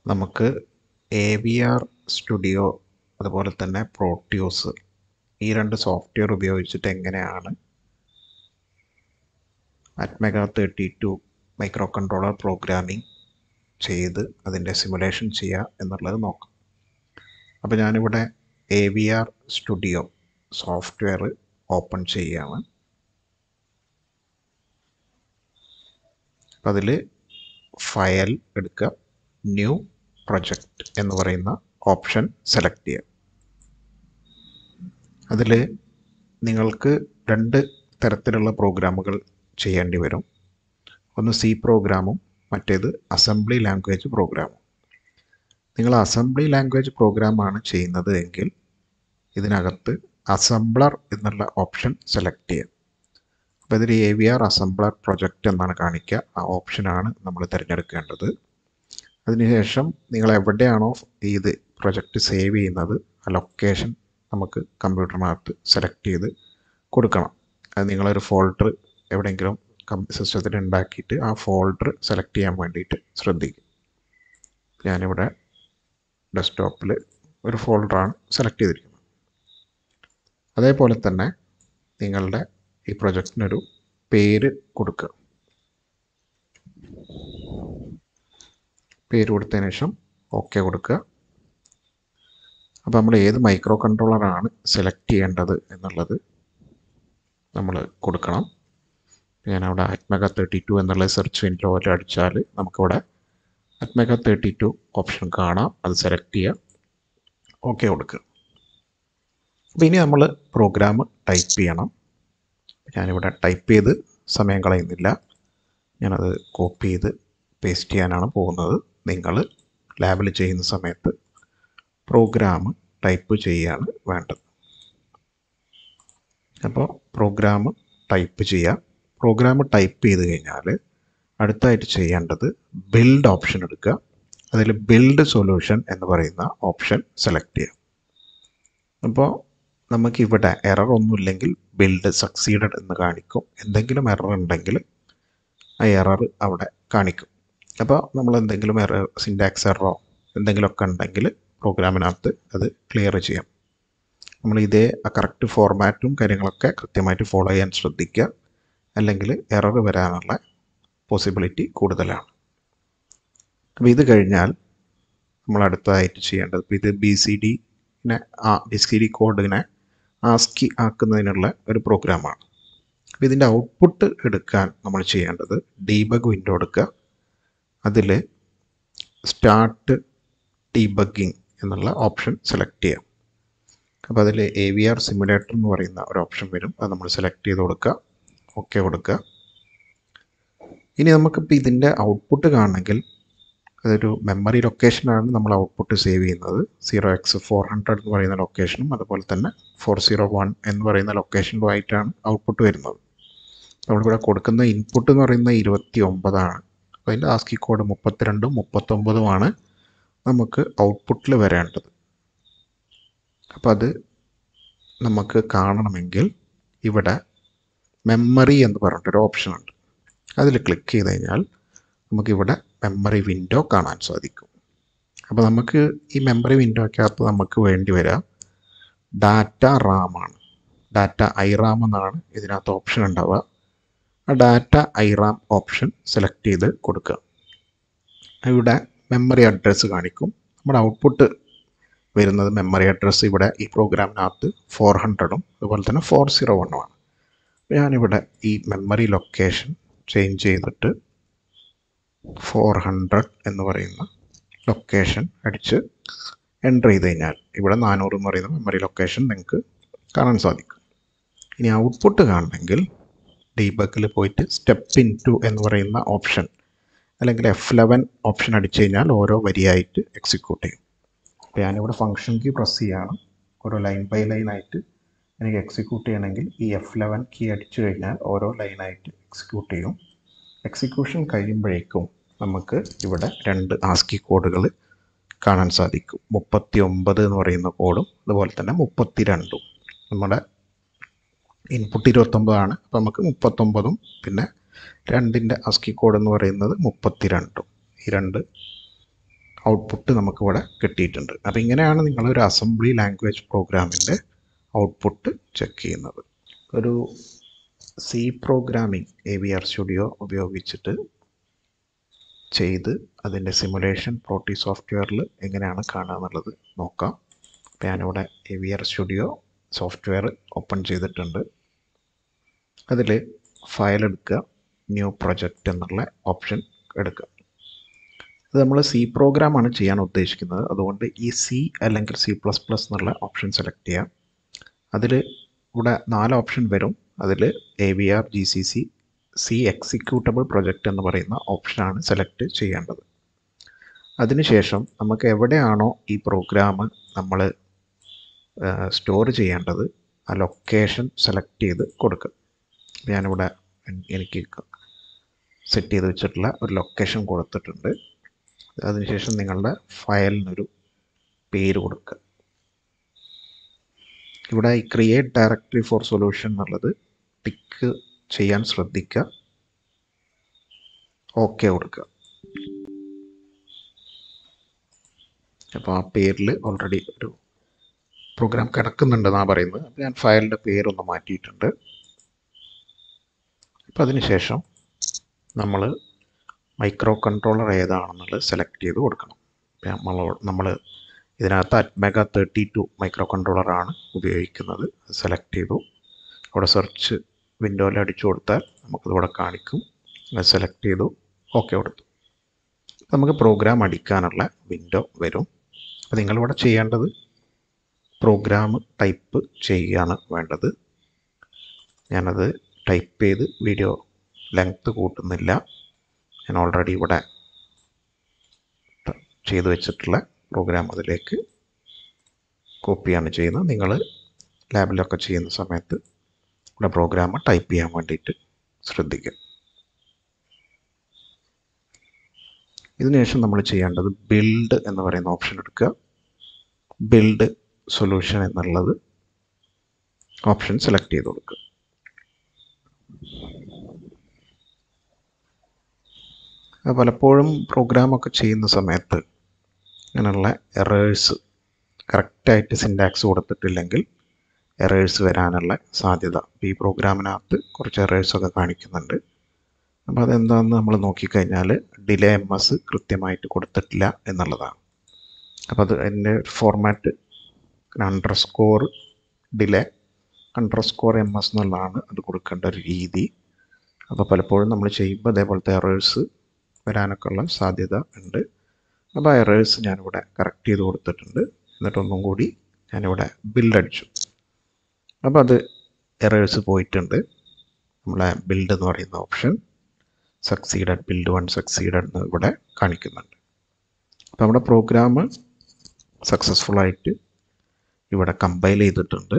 നമുക്ക് A V R studio അതുപോലെ തന്നെ പ്രോട്യൂസ് ഈ രണ്ട് സോഫ്റ്റ്വെയർ ഉപയോഗിച്ചിട്ട് എങ്ങനെയാണ് ATmega thirty two microcontroller programming ചെയ്ത് അതിൻ്റെ സിമുലേഷൻ ചെയ്യുക എന്നുള്ളത് നോക്കാം അപ്പോൾ ഞാനിവിടെ A V R studio software open ചെയ്യുകയാണ് അപ്പം അതിൽ ഫയൽ എടുക്കുക ന്യൂ പ്രൊജക്റ്റ് എന്ന് പറയുന്ന ഓപ്ഷൻ സെലക്ട് ചെയ്യുക അതിൽ നിങ്ങൾക്ക് രണ്ട് തരത്തിലുള്ള പ്രോഗ്രാമുകൾ ചെയ്യേണ്ടി വരും ഒന്ന് സി പ്രോഗ്രാമും മറ്റേത് അസംബ്ലി ലാംഗ്വേജ് പ്രോഗ്രാമും നിങ്ങൾ അസംബ്ലി ലാംഗ്വേജ് പ്രോഗ്രാമാണ് ചെയ്യുന്നത് എങ്കിൽ ഇതിനകത്ത് അസംബ്ലർ എന്നുള്ള ഓപ്ഷൻ സെലക്ട് ചെയ്യുക അപ്പോൾ ഇതിൽ A V R assembler project എന്നാണ് കാണിക്കുക ആ ഓപ്ഷനാണ് നമ്മൾ തിരഞ്ഞെടുക്കേണ്ടത് അതിനുശേഷം നിങ്ങൾ എവിടെയാണോ ഇത് പ്രൊജക്റ്റ് സേവ് ചെയ്യുന്നത് ആ ലൊക്കേഷൻ നമുക്ക് കമ്പ്യൂട്ടറിനകത്ത് സെലക്ട് ചെയ്ത് കൊടുക്കണം അത് നിങ്ങളൊരു ഫോൾഡർ എവിടെയെങ്കിലും സിസ്റ്റത്തിൽ ഉണ്ടാക്കിയിട്ട് ആ ഫോൾഡർ സെലക്ട് ചെയ്യാൻ വേണ്ടിയിട്ട് ശ്രദ്ധിക്കും ഞാനിവിടെ ഡെസ്ക്ടോപ്പിൽ ഒരു ഫോൾഡറാണ് സെലക്ട് ചെയ്തിരിക്കുന്നത് അതേപോലെ തന്നെ നിങ്ങളുടെ ഈ പ്രൊജക്റ്റിനൊരു പേര് കൊടുക്കുക പേര് കൊടുത്തതിന് ശേഷം ഓക്കെ കൊടുക്കുക അപ്പോൾ നമ്മൾ ഏത് മൈക്രോ കൺട്രോളറാണ് സെലക്ട് ചെയ്യേണ്ടത് എന്നുള്ളത് നമ്മൾ കൊടുക്കണം ഞാനവിടെ അറ്റ്മെഗ തേർട്ടി ടു എന്നുള്ള സെർച്ച് വിൻഡോയിൽ അടിച്ചാൽ നമുക്കിവിടെ അറ്റ്മെഗ തേർട്ടി ടു ഓപ്ഷൻ കാണാം അത് സെലക്ട് ചെയ്യുക ഓക്കെ കൊടുക്കുക അപ്പോൾ ഇനി നമ്മൾ പ്രോഗ്രാം ടൈപ്പ് ചെയ്യണം ഞാനിവിടെ ടൈപ്പ് ചെയ്ത് സമയം കളയുന്നില്ല ഞാനത് കോപ്പി ചെയ്ത് പേസ്റ്റ് ചെയ്യാനാണ് പോകുന്നത് നിങ്ങൾ ലാബിൽ ചെയ്യുന്ന സമയത്ത് പ്രോഗ്രാം ടൈപ്പ് ചെയ്യുകയാണ് വേണ്ടത് അപ്പോൾ പ്രോഗ്രാം ടൈപ്പ് ചെയ്യുക പ്രോഗ്രാം ടൈപ്പ് ചെയ്ത് കഴിഞ്ഞാൽ അടുത്തായിട്ട് ചെയ്യേണ്ടത് ബിൽഡ് ഓപ്ഷൻ എടുക്കുക അതിൽ ബിൽഡ് സൊല്യൂഷൻ എന്ന് പറയുന്ന ഓപ്ഷൻ സെലക്ട് ചെയ്യുക അപ്പോൾ നമുക്കിവിടെ എറർ ഒന്നുമില്ലെങ്കിൽ ബിൽഡ് സക്സീഡഡ് എന്ന് കാണിക്കും എന്തെങ്കിലും എറർ ഉണ്ടെങ്കിൽ ആ എറർ അവിടെ കാണിക്കും അപ്പോൾ നമ്മൾ എന്തെങ്കിലും എറർ സിൻറ്റാക്സ് എററോ എന്തെങ്കിലുമൊക്കെ ഉണ്ടെങ്കിൽ പ്രോഗ്രാമിനകത്ത് അത് ക്ലിയർ ചെയ്യാം നമ്മൾ ഇതേ കറക്റ്റ് ഫോർമാറ്റും കാര്യങ്ങളൊക്കെ കൃത്യമായിട്ട് ഫോളോ ചെയ്യാൻ ശ്രദ്ധിക്കുക അല്ലെങ്കിൽ എറർ വരാനുള്ള പോസിബിലിറ്റി കൂടുതലാണ് അപ്പോൾ ഇത് കഴിഞ്ഞാൽ നമ്മൾ അടുത്തതായിട്ട് ചെയ്യേണ്ടത് ഇപ്പോൾ ഇത് ബി സി ഡിനെ ആ ബി സി ഡി കോഡിനെ ആസ്കി ആക്കുന്നതിനുള്ള ഒരു പ്രോഗ്രാമാണ് അപ്പോൾ ഇതിൻ്റെ ഔട്ട്പുട്ട് എടുക്കാൻ നമ്മൾ ചെയ്യേണ്ടത് ഡീബഗ് വിൻഡോ എടുക്കുക അതിൽ സ്റ്റാർട്ട് ഡീബഗിങ് എന്നുള്ള ഓപ്ഷൻ സെലക്ട് ചെയ്യാം അപ്പോൾ അതിൽ എ വി ആർ സിമുലേറ്റർ എന്ന് പറയുന്ന ഒരു ഓപ്ഷൻ വരും അത് നമ്മൾ സെലക്ട് ചെയ്ത് കൊടുക്കുക ഓക്കെ കൊടുക്കുക ഇനി നമുക്കിപ്പോൾ ഇതിൻ്റെ ഔട്ട്പുട്ട് കാണണമെങ്കിൽ അതൊരു മെമ്മറി ലൊക്കേഷനാണ് നമ്മൾ ഔട്ട്പുട്ട് സേവ് ചെയ്യുന്നത് സീറോ എക്സ് ഫോർ ഹൺഡ്രഡ് എന്ന് പറയുന്ന ലൊക്കേഷനും അതുപോലെ തന്നെ ഫോർ സീറോ വൺ എന്ന് പറയുന്ന ലൊക്കേഷനിലുമായിട്ടാണ് ഔട്ട്പുട്ട് വരുന്നത് നമ്മളിവിടെ കൊടുക്കുന്ന ഇൻപുട്ട് എന്ന് പറയുന്നത് ഇരുപത്തി ഒമ്പതാണ് അപ്പോൾ അതിൻ്റെ ആസ്കി കോഡ് മുപ്പത്തിരണ്ടും മുപ്പത്തൊമ്പതുമാണ് നമുക്ക് ഔട്ട്പുട്ടിൽ വരേണ്ടത് അപ്പോൾ അത് നമുക്ക് കാണണമെങ്കിൽ ഇവിടെ മെമ്മറി എന്ന് പറഞ്ഞിട്ടൊരു ഓപ്ഷൻ ഉണ്ട് അതിൽ ക്ലിക്ക് ചെയ്ത് കഴിഞ്ഞാൽ നമുക്കിവിടെ മെമ്മറി വിൻഡോ കാണാൻ സാധിക്കും അപ്പോൾ നമുക്ക് ഈ മെമ്മറി വിൻഡോക്കകത്ത് നമുക്ക് വേണ്ടി വരിക ഡാറ്റ റാമാണ് ഡാറ്റ ഐ റാം എന്നാണ് ഇതിനകത്ത് ഓപ്ഷൻ ഉണ്ടാവുക ആ data I RAM option select ചെയ്ത് കൊടുക്കുക ഇവിടെ മെമ്മറി അഡ്രസ്സ് കാണിക്കും നമ്മുടെ ഔട്ട്പുട്ട് വരുന്നത് മെമ്മറി അഡ്രസ്സ് ഇവിടെ ഈ പ്രോഗ്രാമിനകത്ത് ഫോർ ഹൺഡ്രഡും അതുപോലെ തന്നെ ഫോർ സീറോ വണ്ണുമാണ് ഞാനിവിടെ ഈ മെമ്മറി ലൊക്കേഷൻ ചേഞ്ച് ചെയ്തിട്ട് ഫോർ ഹൺഡ്രഡ് എന്ന് പറയുന്ന ലൊക്കേഷൻ അടിച്ച് എൻ്റർ ചെയ്ത് കഴിഞ്ഞാൽ ഇവിടെ നാനൂറ് എന്ന് പറയുന്ന മെമ്മറി ലൊക്കേഷൻ നിങ്ങൾക്ക് കാണാൻ സാധിക്കും ഇനി ഔട്ട്പുട്ട് കാണണമെങ്കിൽ ഡീബക്കിൽ പോയിട്ട് സ്റ്റെപ്പ് ഇൻ ടു എന്ന് പറയുന്ന ഓപ്ഷൻ അല്ലെങ്കിൽ എഫ് ലെവൻ ഓപ്ഷൻ അടിച്ചു കഴിഞ്ഞാൽ ഓരോ വരിയായിട്ട് എക്സിക്യൂട്ട് ചെയ്യും അപ്പോൾ ഞാനിവിടെ ഫംഗ്ഷൻ കീ പ്രസ് ചെയ്യാണ് ഓരോ ലൈൻ ബൈ ലൈൻ ആയിട്ട് എനിക്ക് എക്സിക്യൂട്ട് ചെയ്യണമെങ്കിൽ ഈ എഫ് ലെവൻ കീ അടിച്ചു കഴിഞ്ഞാൽ ഓരോ ലൈനായിട്ട് എക്സിക്യൂട്ട് ചെയ്യും എക്സിക്യൂഷൻ കഴിയുമ്പോഴേക്കും നമുക്ക് ഇവിടെ രണ്ട് ആസ്കി കോഡുകൾ കാണാൻ സാധിക്കും മുപ്പത്തി ഒമ്പത് എന്ന് പറയുന്ന കോഡും അതുപോലെ തന്നെ മുപ്പത്തി രണ്ടും നമ്മുടെ ഇൻപുട്ട് ഇരുപത്തൊമ്പതാണ് അപ്പോൾ നമുക്ക് മുപ്പത്തൊമ്പതും പിന്നെ രണ്ടിൻ്റെ അസ്കി കോഡ് എന്ന് പറയുന്നത് മുപ്പത്തി രണ്ടും ഈ രണ്ട് ഔട്ട്പുട്ട് നമുക്കിവിടെ കിട്ടിയിട്ടുണ്ട് അപ്പോൾ ഇങ്ങനെയാണ് നിങ്ങളൊരു അസംബ്ലി ലാംഗ്വേജ് പ്രോഗ്രാമിൻ്റെ ഔട്ട്പുട്ട് ചെക്ക് ചെയ്യുന്നത് ഒരു C programming A V R studio ഉപയോഗിച്ചിട്ട് ചെയ്ത് അതിൻ്റെ സിമുലേഷൻ പ്രോട്ടി സോഫ്റ്റ്വെയറിൽ എങ്ങനെയാണ് കാണുക എന്നുള്ളത് നോക്കാം അപ്പോൾ ഞാനിവിടെ A V R studio software open ചെയ്തിട്ടുണ്ട് അതിൽ ഫയൽ എടുക്കുക ന്യൂ പ്രൊജക്റ്റ് എന്നുള്ള ഓപ്ഷൻ എടുക്കുക ഇത് നമ്മൾ സി പ്രോഗ്രാമാണ് ചെയ്യാൻ ഉദ്ദേശിക്കുന്നത് അതുകൊണ്ട് ഈ സി അല്ലെങ്കിൽ സി പ്ലസ് പ്ലസ് എന്നുള്ള ഓപ്ഷൻ സെലക്ട് ചെയ്യാം അതിൽ ഇവിടെ നാല് ഓപ്ഷൻ വരും അതിൽ A V R G C C C executable project എന്ന് പറയുന്ന ഓപ്ഷനാണ് സെലക്ട് ചെയ്യേണ്ടത് അതിനുശേഷം നമുക്ക് എവിടെയാണോ ഈ പ്രോഗ്രാം നമ്മൾ സ്റ്റോർ ചെയ്യേണ്ടത് ആ ലൊക്കേഷൻ സെലക്ട് ചെയ്ത് കൊടുക്കുക ഞാനിവിടെ എനിക്ക് സെറ്റ് ചെയ്ത് വെച്ചിട്ടുള്ള ഒരു ലൊക്കേഷൻ കൊടുത്തിട്ടുണ്ട് അതിനുശേഷം നിങ്ങളുടെ ഫയലിനൊരു പേര് കൊടുക്കുക ഇവിടെ ഈ ക്രിയേറ്റ് ഡയറക്ടറി ഫോർ സൊല്യൂഷൻ എന്നുള്ളത് ടിക്ക് ചെയ്യാൻ ശ്രദ്ധിക്കുക ഓക്കെ കൊടുക്കുക അപ്പോൾ ആ പേരിൽ ഓൾറെഡി ഒരു പ്രോഗ്രാം കിടക്കുന്നുണ്ടെന്നാണ് പറയുന്നത് അപ്പോൾ ഞാൻ ഫയലിൻ്റെ പേരൊന്ന് മാറ്റിയിട്ടുണ്ട് അപ്പോൾ അതിനുശേഷം നമ്മൾ മൈക്രോ കൺട്രോളർ ഏതാണെന്നുള്ളത് സെലക്ട് ചെയ്ത് കൊടുക്കണം നമ്മൾ നമ്മൾ ഇതിനകത്ത് അറ്റ്മെഗ തേർട്ടി ടു മൈക്രോ കൺട്രോളറാണ് ഉപയോഗിക്കുന്നത് സെലക്ട് ചെയ്തു അവിടെ സെർച്ച് വിൻഡോയിൽ അടിച്ചു കൊടുത്താൽ നമുക്കിതിവിടെ കാണിക്കും സെലക്ട് ചെയ്തു ഓക്കെ കൊടുത്തു നമുക്ക് പ്രോഗ്രാം അടിക്കാനുള്ള വിൻഡോ വരും അപ്പോൾ നിങ്ങളിവിടെ ചെയ്യേണ്ടത് പ്രോഗ്രാം ടൈപ്പ് ചെയ്യുകയാണ് വേണ്ടത് ഞാനത് ടൈപ്പ് ചെയ്ത് വീഡിയോ ലെങ്ത്ത് കൂട്ടുന്നില്ല ഞാൻ ഓൾറെഡി ഇവിടെ ചെയ്തു വെച്ചിട്ടുള്ള പ്രോഗ്രാം അതിലേക്ക് കോപ്പിയാണ് ചെയ്യുന്നത് നിങ്ങൾ ലാബിലൊക്കെ ചെയ്യുന്ന സമയത്ത് ഇവിടെ പ്രോഗ്രാം ടൈപ്പ് ചെയ്യാൻ വേണ്ടിയിട്ട് ശ്രദ്ധിക്കുക ഇതിനുശേഷം നമ്മൾ ചെയ്യേണ്ടത് ബിൽഡ് എന്ന് പറയുന്ന ഓപ്ഷൻ എടുക്കുക ബിൽഡ് സൊല്യൂഷൻ എന്നുള്ളത് ഓപ്ഷൻ സെലക്ട് ചെയ്ത് കൊടുക്കുക പലപ്പോഴും പ്രോഗ്രാമൊക്കെ ചെയ്യുന്ന സമയത്ത് ഇങ്ങനെയുള്ള എറേഴ്സ് കറക്റ്റായിട്ട് സിൻറ്റാക്സ് കൊടുത്തിട്ടില്ലെങ്കിൽ എറേഴ്സ് വരാനുള്ള സാധ്യത ഈ പ്രോഗ്രാമിനകത്ത് കുറച്ച് എറേഴ്സൊക്കെ കാണിക്കുന്നുണ്ട് അപ്പോൾ അതെന്താണെന്ന് നമ്മൾ നോക്കിക്കഴിഞ്ഞാൽ ഡിലേ എം എസ് കൃത്യമായിട്ട് കൊടുത്തിട്ടില്ല എന്നുള്ളതാണ് അപ്പോൾ അത് അതിൻ്റെ format underscore delay underscore M S എന്നുള്ളതാണ് അത് കൊടുക്കേണ്ട ഒരു രീതി അപ്പോൾ പലപ്പോഴും നമ്മൾ ചെയ്യുമ്പോൾ അതേപോലത്തെ എറേഴ്സ് വരാനൊക്കെ ഉള്ള സാധ്യത ഉണ്ട് അപ്പോൾ ആ എറേഴ്സ് ഞാനിവിടെ കറക്റ്റ് ചെയ്ത് കൊടുത്തിട്ടുണ്ട് എന്നിട്ടൊന്നും കൂടി ഞാനിവിടെ ബിൽഡ് അടിച്ചു അപ്പോൾ അത് എറേഴ്സ് പോയിട്ടുണ്ട് നമ്മളെ ബിൽഡ് എന്ന് പറയുന്ന option succeeded build one succeeded എന്ന് ഇവിടെ കാണിക്കുന്നുണ്ട് അപ്പോൾ നമ്മുടെ പ്രോഗ്രാം സക്സസ്ഫുൾ ആയിട്ട് ഇവിടെ കമ്പൈൽ ചെയ്തിട്ടുണ്ട്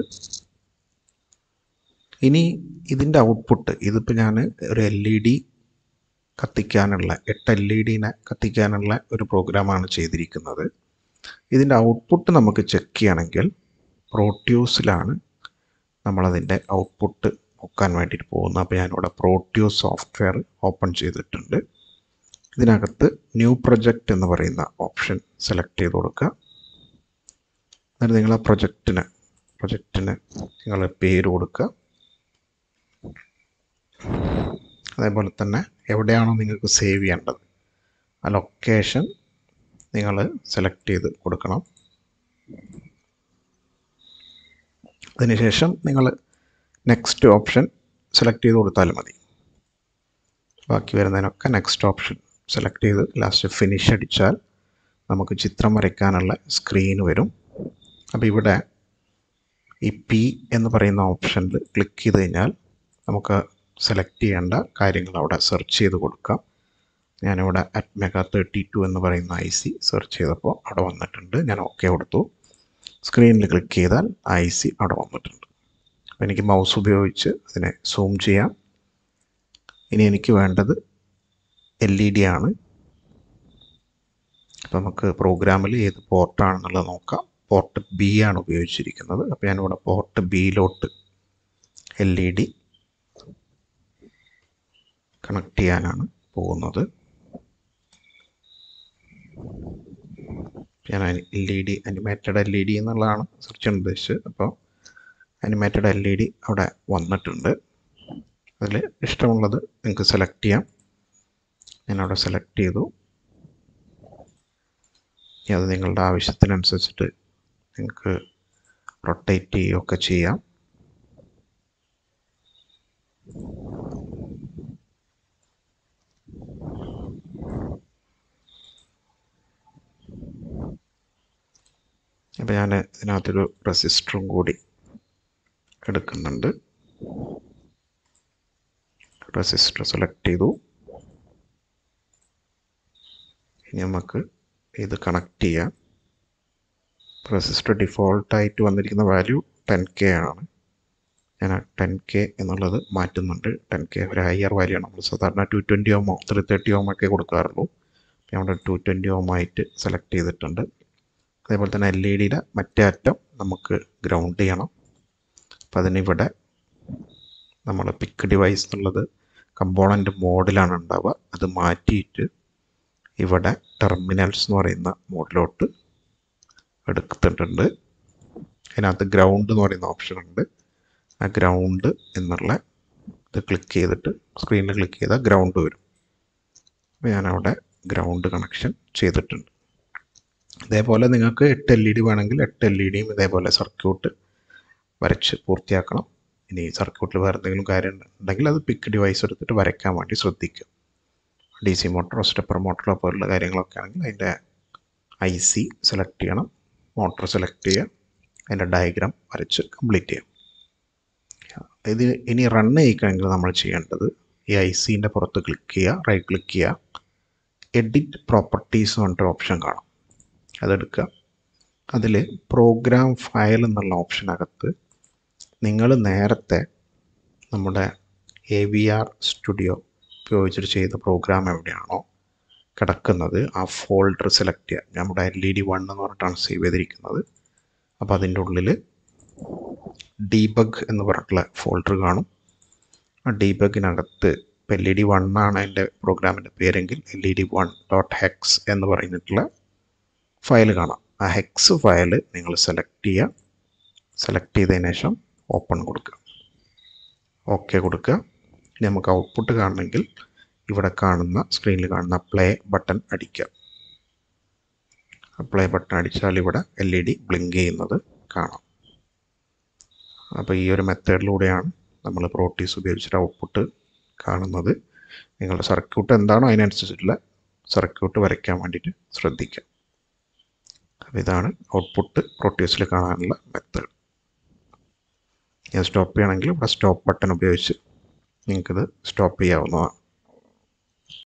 ഇനി ഇതിൻ്റെ ഔട്ട്പുട്ട് ഇതിപ്പോൾ ഞാൻ ഒരു എൽ ഇ ഡി കത്തിക്കാനുള്ള എട്ട് എൽ ഇ ഡിനെ കത്തിക്കാനുള്ള ഒരു പ്രോഗ്രാമാണ് ചെയ്തിരിക്കുന്നത് ഇതിൻ്റെ ഔട്ട്പുട്ട് നമുക്ക് ചെക്ക് ചെയ്യണമെങ്കിൽ പ്രോട്യൂസിലാണ് നമ്മളതിൻ്റെ ഔട്ട്പുട്ട് നോക്കാൻ വേണ്ടിയിട്ട് പോകുന്നത് അപ്പോൾ ഞാനിവിടെ പ്രോട്യൂസ് സോഫ്റ്റ്വെയർ ഓപ്പൺ ചെയ്തിട്ടുണ്ട് ഇതിനകത്ത് ന്യൂ പ്രൊജക്റ്റ് എന്ന് പറയുന്ന ഓപ്ഷൻ സെലക്ട് ചെയ്ത് കൊടുക്കുക എന്നിട്ട് നിങ്ങൾ ആ പ്രൊജക്റ്റിന് പ്രൊജക്റ്റിന് നിങ്ങൾ പേര് കൊടുക്കുക അതേപോലെ തന്നെ എവിടെയാണോ നിങ്ങൾക്ക് സേവ് ചെയ്യേണ്ടത് ആ ലൊക്കേഷൻ നിങ്ങൾ സെലക്ട് ചെയ്ത് കൊടുക്കണം അതിനുശേഷം നിങ്ങൾ നെക്സ്റ്റ് ഓപ്ഷൻ സെലക്ട് ചെയ്ത് കൊടുത്താൽ മതി ബാക്കി വരുന്നതിനൊക്കെ നെക്സ്റ്റ് ഓപ്ഷൻ സെലക്ട് ചെയ്ത് ലാസ്റ്റ് ഫിനിഷ് അടിച്ചാൽ നമുക്ക് ചിത്രം വരയ്ക്കാനുള്ള സ്ക്രീൻ വരും അപ്പോൾ ഇവിടെ ഈ പി എന്ന് പറയുന്ന ഓപ്ഷനിൽ ക്ലിക്ക് ചെയ്ത് കഴിഞ്ഞാൽ നമുക്ക് സെലക്ട് ചെയ്യേണ്ട കാര്യങ്ങൾ അവിടെ സെർച്ച് ചെയ്ത് കൊടുക്കാം ഞാനിവിടെ അറ്റ് മെഗാ തേർട്ടി ടു എന്ന് പറയുന്ന ഐ സി സെർച്ച് ചെയ്തപ്പോൾ അവിടെ വന്നിട്ടുണ്ട് ഞാൻ ഓക്കെ കൊടുത്തു സ്ക്രീനിൽ ക്ലിക്ക് ചെയ്താൽ ഐ സി അവിടെ വന്നിട്ടുണ്ട് അപ്പോൾ എനിക്ക് മൗസ് ഉപയോഗിച്ച് അതിനെ സൂം ചെയ്യാം ഇനി എനിക്ക് വേണ്ടത് എൽ ഇ ഡി ആണ് അപ്പോൾ നമുക്ക് പ്രോഗ്രാമിൽ ഏത് പോർട്ടാണെന്നുള്ളത് നോക്കാം പോർട്ട് ബി ആണ് ഉപയോഗിച്ചിരിക്കുന്നത് അപ്പോൾ ഞാനിവിടെ പോർട്ട് ബിയിലോട്ട് എൽ ഇ ഡി കണക്ട് ചെയ്യാനാണ് പോകുന്നത് ഞാൻ L E D animated L E D എന്നുള്ളതാണ് സെർച്ച് ചെയ്യാൻ ഉദ്ദേശിച്ചത് അപ്പോൾ അനിമേറ്റഡ് എൽ ഇ ഡി അവിടെ വന്നിട്ടുണ്ട് അതിൽ ഇഷ്ടമുള്ളത് നിങ്ങൾക്ക് സെലക്ട് ചെയ്യാം ഞാൻ അവിടെ സെലക്ട് ചെയ്തു ഇനി അത് നിങ്ങളുടെ ആവശ്യത്തിനനുസരിച്ചിട്ട് നിങ്ങൾക്ക് റൊട്ടേറ്റ് ചെയ്യുകയൊക്കെ ചെയ്യാം അപ്പോൾ ഞാൻ ഇതിനകത്തൊരു റെസിസ്റ്ററും കൂടി എടുക്കുന്നുണ്ട് റെസിസ്റ്റർ സെലക്ട് ചെയ്തു ഇനി നമുക്ക് ഇത് കണക്ട് ചെയ്യാം റെസിസ്റ്റർ ഡിഫോൾട്ടായിട്ട് വന്നിരിക്കുന്ന വാല്യൂ ടെൻ കെ ആണ് ഞാൻ ടെൻ കെ എന്നുള്ളത് മാറ്റുന്നുണ്ട് ടെൻ കെ ഒരു ഹയർ വാല്യൂ ആണ് നമ്മൾ സാധാരണ ടു ട്വൻറ്റി ഓമോ ത്രീ തേർട്ടി ഓമോ ഒക്കെ കൊടുക്കാറുള്ളൂ നമ്മുടെ ടു ട്വൻറ്റി ഓമായിട്ട് സെലക്ട് ചെയ്തിട്ടുണ്ട് അതേപോലെ തന്നെ എൽ ഇ ഡിയുടെ മറ്റേ അറ്റം നമുക്ക് ഗ്രൗണ്ട് ചെയ്യണം അപ്പം അതിനിവിടെ നമ്മൾ പിക്ക് ഡിവൈസ് എന്നുള്ളത് കമ്പോണൻ്റ് മോഡിലാണ് ഉണ്ടാവുക അത് മാറ്റിയിട്ട് ഇവിടെ ടെർമിനൽസ് എന്ന് പറയുന്ന മോഡിലോട്ട് എടുത്തിട്ടുണ്ട് അതിനകത്ത് ഗ്രൗണ്ട് എന്ന് പറയുന്ന ഓപ്ഷൻ ഉണ്ട് ആ ഗ്രൗണ്ട് എന്നുള്ള ഇത് ക്ലിക്ക് ചെയ്തിട്ട് സ്ക്രീനിൽ ക്ലിക്ക് ചെയ്താൽ ഗ്രൗണ്ട് വരും അപ്പോൾ ഞാനവിടെ ഗ്രൗണ്ട് കണക്ഷൻ ചെയ്തിട്ടുണ്ട് ഇതേപോലെ നിങ്ങൾക്ക് എട്ട് എൽ ഇ ഡി വേണമെങ്കിൽ എട്ട് എൽ ഇ ഡിയും ഇതേപോലെ സർക്യൂട്ട് വരച്ച് പൂർത്തിയാക്കണം ഇനി സർക്യൂട്ടിൽ വേറെ എന്തെങ്കിലും കാര്യം ഉണ്ടെങ്കിൽ അത് പിക്ക് ഡിവൈസ് എടുത്തിട്ട് വരയ്ക്കാൻ വേണ്ടി ശ്രദ്ധിക്കുക ഡി സി മോട്ടറോ സ്റ്റെപ്പർ മോട്ടറോ പോലുള്ള കാര്യങ്ങളൊക്കെ ആണെങ്കിൽ അതിൻ്റെ ഐ സി സെലക്ട് ചെയ്യണം മോട്ടർ സെലക്ട് ചെയ്യുക അതിൻ്റെ ഡയഗ്രാം വരച്ച് കംപ്ലീറ്റ് ചെയ്യാം ഇത് ഇനി റൺ ചെയ്യിക്കണമെങ്കിൽ നമ്മൾ ചെയ്യേണ്ടത് ഈ ഐ സിൻ്റെ പുറത്ത് ക്ലിക്ക് ചെയ്യുക റൈറ്റ് ക്ലിക്ക് ചെയ്യുക എഡിറ്റ് പ്രോപ്പർട്ടീസ് പറഞ്ഞിട്ട് ഓപ്ഷൻ കാണാം അതെടുക്കുക അതിൽ പ്രോഗ്രാം ഫയൽ എന്നുള്ള ഓപ്ഷനകത്ത് നിങ്ങൾ നേരത്തെ നമ്മുടെ എ വി ആർ സ്റ്റുഡിയോ ഉപയോഗിച്ചിട്ട് ചെയ്ത പ്രോഗ്രാം എവിടെയാണോ കിടക്കുന്നത് ആ ഫോൾഡർ സെലക്ട് ചെയ്യുക നമ്മുടെ എൽ ഇ ഡി വൺ എന്ന് പറഞ്ഞിട്ടാണ് സേവ് ചെയ്തിരിക്കുന്നത് അപ്പോൾ അതിൻ്റെ ഉള്ളിൽ ഡീബഗ് എന്ന് പറഞ്ഞിട്ടുള്ള ഫോൾഡർ കാണും ആ ഡീബഗിനകത്ത് ഇപ്പോൾ എൽ ഇ ഡി വൺ ആണ് അതിൻ്റെ പ്രോഗ്രാമിൻ്റെ പേരെങ്കിൽ L E D one dot hex എന്ന് പറഞ്ഞിട്ടുള്ള ഫയൽ കാണാം ആ ഹെക്സ് ഫയൽ നിങ്ങൾ സെലക്ട് ചെയ്യുക സെലക്ട് ചെയ്തതിന് ശേഷം ഓപ്പൺ കൊടുക്കുക ഓക്കെ കൊടുക്കുക ഇനി നമുക്ക് ഔട്ട്പുട്ട് കാണണമെങ്കിൽ ഇവിടെ കാണുന്ന സ്ക്രീനിൽ കാണുന്ന പ്ലേ ബട്ടൺ അടിക്കുക പ്ലേ ബട്ടൺ അടിച്ചാൽ ഇവിടെ എൽ ഇ ഡി ബ്ലിങ്ക് ചെയ്യുന്നത് കാണാം അപ്പോൾ ഈ ഒരു മെത്തേഡിലൂടെയാണ് നമ്മൾ പ്രോട്ടീസ് ഉപയോഗിച്ചിട്ട് ഔട്ട്പുട്ട് കാണുന്നത് നിങ്ങളുടെ സർക്യൂട്ട് എന്താണോ അതിനനുസരിച്ചിട്ടുള്ള സർക്യൂട്ട് വരയ്ക്കാൻ വേണ്ടിയിട്ട് ശ്രദ്ധിക്കുക അപ്പോൾ ഇതാണ് ഔട്ട്പുട്ട് പ്രോട്ടീസിൽ കാണാനുള്ള മെത്തേഡ് ഞാൻ സ്റ്റോപ്പ് ചെയ്യണമെങ്കിൽ ഇവിടെ സ്റ്റോപ്പ് ബട്ടൺ ഉപയോഗിച്ച് നിങ്ങൾക്കിത് സ്റ്റോപ്പ് ചെയ്യാവുന്നതാണ്